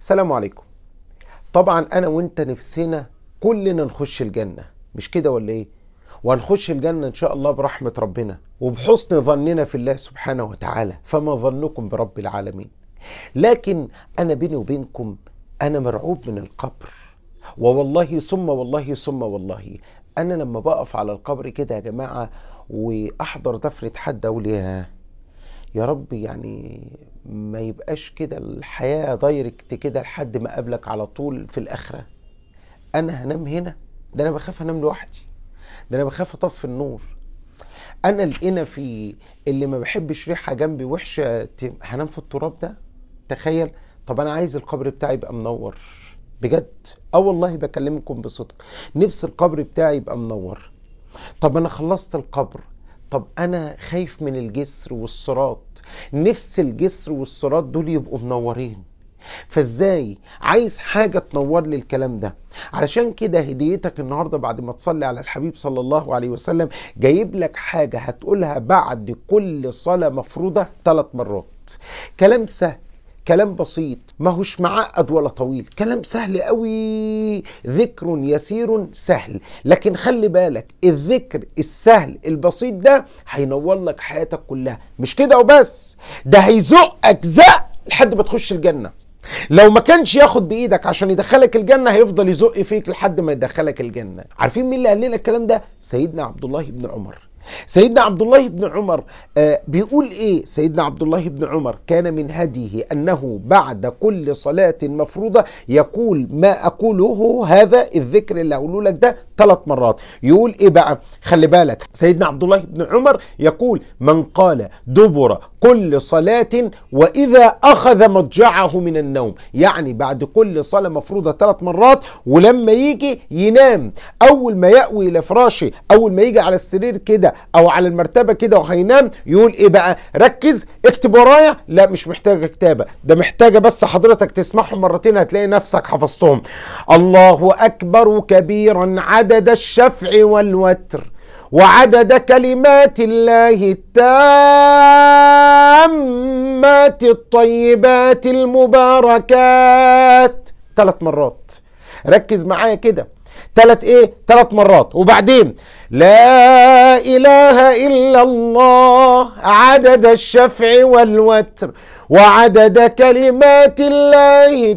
السلام عليكم طبعا انا وانت نفسنا كلنا نخش الجنة مش كده ولا ايه وهنخش الجنة ان شاء الله برحمة ربنا وبحسن ظننا في الله سبحانه وتعالى فما ظنكم برب العالمين لكن انا بيني وبينكم انا مرعوب من القبر ووالله ثم والله ثم والله انا لما بقف على القبر كده يا جماعة واحضر دفنة حد اقول ياه يا رب يعني ما يبقاش كده الحياة دايركت كده لحد ما قابلك على طول في الآخرة أنا هنام هنا ده أنا بخاف أنام لوحدي ده أنا بخاف أطفي النور أنا لقينا في اللي ما بحبش ريحة جنبي وحشة ت- هنام في التراب ده تخيل طب أنا عايز القبر بتاعي يبقى منور بجد اه والله بكلمكم بصدق نفس القبر بتاعي يبقى منور طب انا خلصت القبر طب انا خايف من الجسر والصراط نفس الجسر والصراط دول يبقوا منورين فازاي عايز حاجه تنور لي الكلام ده علشان كده هديتك النهارده بعد ما تصلي على الحبيب صلى الله عليه وسلم جايب لك حاجه هتقولها بعد كل صلاه مفروضه ثلاث مرات كلام سهل كلام بسيط ما هوش معقد ولا طويل كلام سهل قوي ذكر يسير سهل لكن خلي بالك الذكر السهل البسيط ده هينور لك حياتك كلها مش كده وبس ده هيزقك زق لحد ما تخش الجنه لو ما كانش ياخد بايدك عشان يدخلك الجنه هيفضل يزق فيك لحد ما يدخلك الجنه عارفين مين اللي قال لنا الكلام ده سيدنا عبد الله بن عمر سيدنا عبد الله بن عمر آه بيقول ايه سيدنا عبد الله بن عمر كان من هديه انه بعد كل صلاة مفروضة يقول ما اقوله هذا الذكر اللي اقوله لك ده ثلاث مرات يقول ايه بقى خلي بالك سيدنا عبد الله بن عمر يقول من قال دبر كل صلاة واذا اخذ مضجعه من النوم يعني بعد كل صلاة مفروضة ثلاث مرات ولما يجي ينام اول ما يأوي الى فراشه اول ما يجي على السرير كده او على المرتبه كده وهينام يقول ايه بقى ركز اكتب ورايا لا مش محتاجه كتابه ده محتاجه بس حضرتك تسمعهم مرتين هتلاقي نفسك حفظتهم الله اكبر كبيرا عدد الشفع والوتر وعدد كلمات الله التامات الطيبات المباركات ثلاث مرات ركز معايا كده ثلاث ايه ثلاث مرات وبعدين لا اله الا الله عدد الشفع والوتر وعدد كلمات الله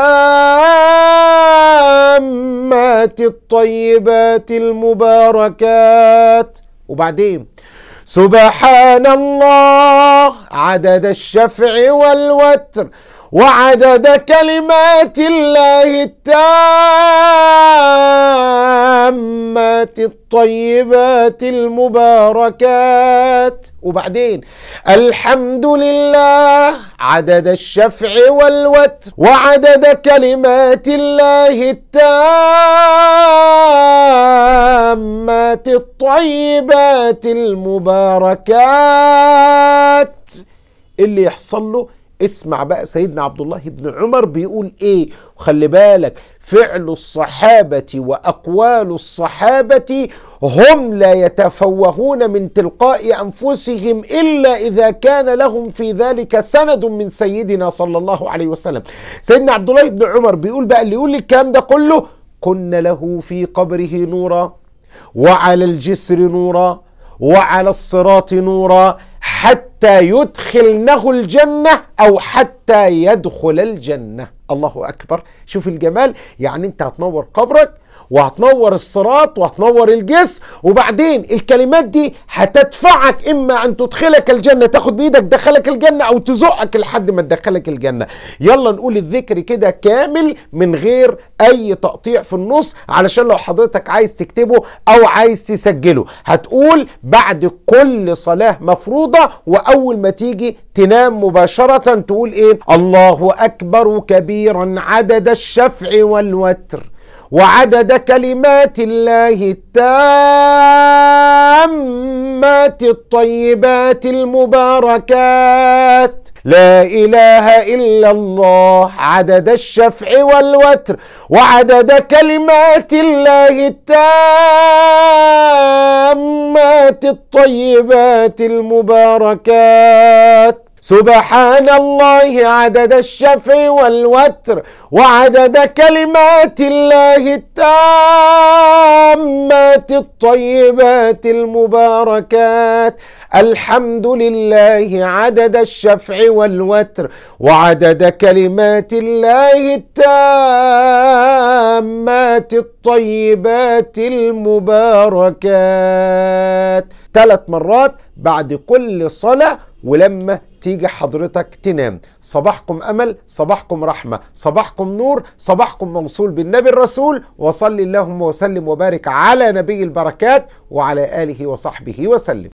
التامات الطيبات المباركات وبعدين سبحان الله عدد الشفع والوتر وعدد كلمات الله التامات الطيبات المباركات وبعدين الحمد لله عدد الشفع والوتر وعدد كلمات الله التامات الطيبات المباركات اللي يحصل له اسمع بقى سيدنا عبد الله بن عمر بيقول ايه وخلي بالك فعل الصحابة وأقوال الصحابة هم لا يتفوهون من تلقاء أنفسهم إلا إذا كان لهم في ذلك سند من سيدنا صلى الله عليه وسلم سيدنا عبد الله بن عمر بيقول بقى اللي يقول الكلام ده كله كن له في قبره نورا وعلى الجسر نورا وعلى الصراط نورا حتى يدخلنه الجنة أو حتى يدخل الجنة الله أكبر شوف الجمال يعني أنت هتنور قبرك وهتنور الصراط وهتنور الجسر وبعدين الكلمات دي هتدفعك اما ان تدخلك الجنه تاخد بايدك تدخلك الجنه او تزقك لحد ما تدخلك الجنه يلا نقول الذكر كده كامل من غير اي تقطيع في النص علشان لو حضرتك عايز تكتبه او عايز تسجله هتقول بعد كل صلاه مفروضه واول ما تيجي تنام مباشره تقول ايه الله اكبر كبيرا عدد الشفع والوتر وعدد كلمات الله التامات الطيبات المباركات لا اله الا الله عدد الشفع والوتر وعدد كلمات الله التامات الطيبات المباركات سبحان الله عدد الشفع والوتر وعدد كلمات الله التامات الطيبات المباركات الحمد لله عدد الشفع والوتر وعدد كلمات الله التامات الطيبات المباركات ثلاث مرات بعد كل صلاة ولما تيجي حضرتك تنام صباحكم أمل صباحكم رحمة صباحكم نور صباحكم موصول بالنبي الرسول وصل اللهم وسلم وبارك على نبي البركات وعلى آله وصحبه وسلم